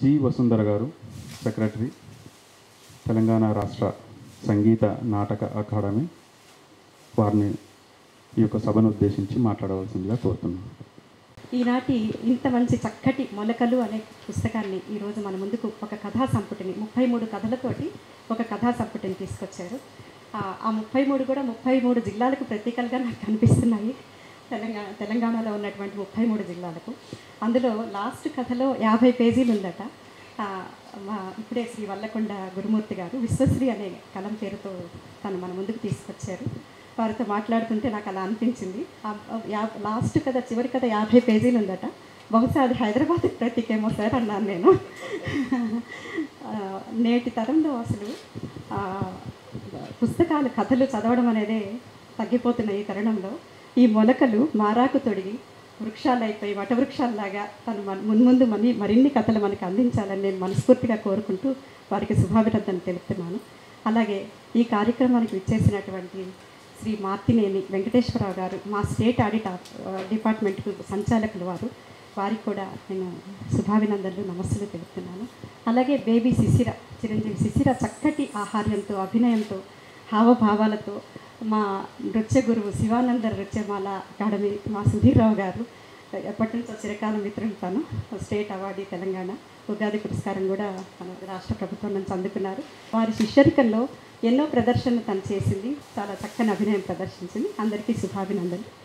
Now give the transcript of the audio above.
G Vasundhara గారు secretary Telangana రాష్ట్ర సంగీత నాటక అకాడమీ వారిని ఈ యొక్క సభను ఉద్దేశించి మాట్లాడవలసిందిగా కోరుతున్నాను ఈనాటి ఇంత మంచి చక్కటి మొలకలు అనే పుస్తకాన్ని ఈరోజు మన ముందుకు ఒక కథా సంపుటిని ముప్పై మూడు కథలతోటి ఒక కథా సంపుటిని తీసుకొచ్చారు ఆ- ఆ ముప్పై మూడు కూడా ముప్పై మూడు జిల్లాలకు ప్రతీకలుగా నాకు కనిపిస్తున్నాయి తెలంగాణ తెలంగాణలో ఉన్నటువంటి ముప్పై మూడు జిల్లాలకు అందులో లాస్ట్ కథలో యాభై పేజీలు ఉందట ఆ, మా ఇప్పుడే శ్రీ వల్లకొండ గురుమూర్తి గారు విశ్వశ్రీ అనే కలం పేరుతో తను మన ముందుకు తీసుకొచ్చారు వారితో మాట్లాడుతుంటే నాకు అలా అనిపించింది ఆ- ఆ యా- లాస్ట్ కథ చివరి కథ యాభై పేజీలు ఉందట బహుశా అది హైదరాబాద్ ప్రతీకేమో సార్ అన్నాను నేను ఆ, నేటి తరంలో అసలు ఆ, పుస్తకాలు కథలు చదవడం అనేదే తగ్గిపోతున్న ఈ తరుణంలో ఈ మొలకలు మారాకు తొడిగి వృక్షాలైపోయి వటవృక్షాల్లాగా తను మన మున్ముందు మని మరిన్ని కథలు మనకు అందించాలని నేను మనస్ఫూర్తిగా కోరుకుంటూ వారికి శుభాభినందనలు తెలుపుతున్నాను అలాగే ఈ కార్యక్రమానికి విచ్చేసినటువంటి శ్రీ మార్తినేని వెంకటేశ్వరరావు గారు మా స్టేట్ ఆడిట్ ఆఫ్- ఆ, డిపార్ట్మెంట్కు సంచాలకులు వారు వారికి కూడా నేను శుభాభినందనలు నమస్సులు తెలుపుతున్నాను అలాగే బేబీ శిశిర చిరంజీవి శిశిర చక్కటి ఆహార్యంతో అభినయంతో హావభావాలతో మా నృత్య గురువు శివానంద నృత్యమాల అకాడమీ మా సుధీర్రావు గారు ఎప్పటి నుంచో చిరకాల మిత్రులు తను స్టేట్ అవార్డీ తెలంగాణ ఉగాది పురస్కారం కూడా మన రాష్ట్ర ప్రభుత్వం నుంచి అందుకున్నారు వారి శిష్యరికంలో ఎన్నో ప్రదర్శనలు తను చేసింది చాలా చక్కని అభినయం ప్రదర్శించింది అందరికీ శుభాభినందనలు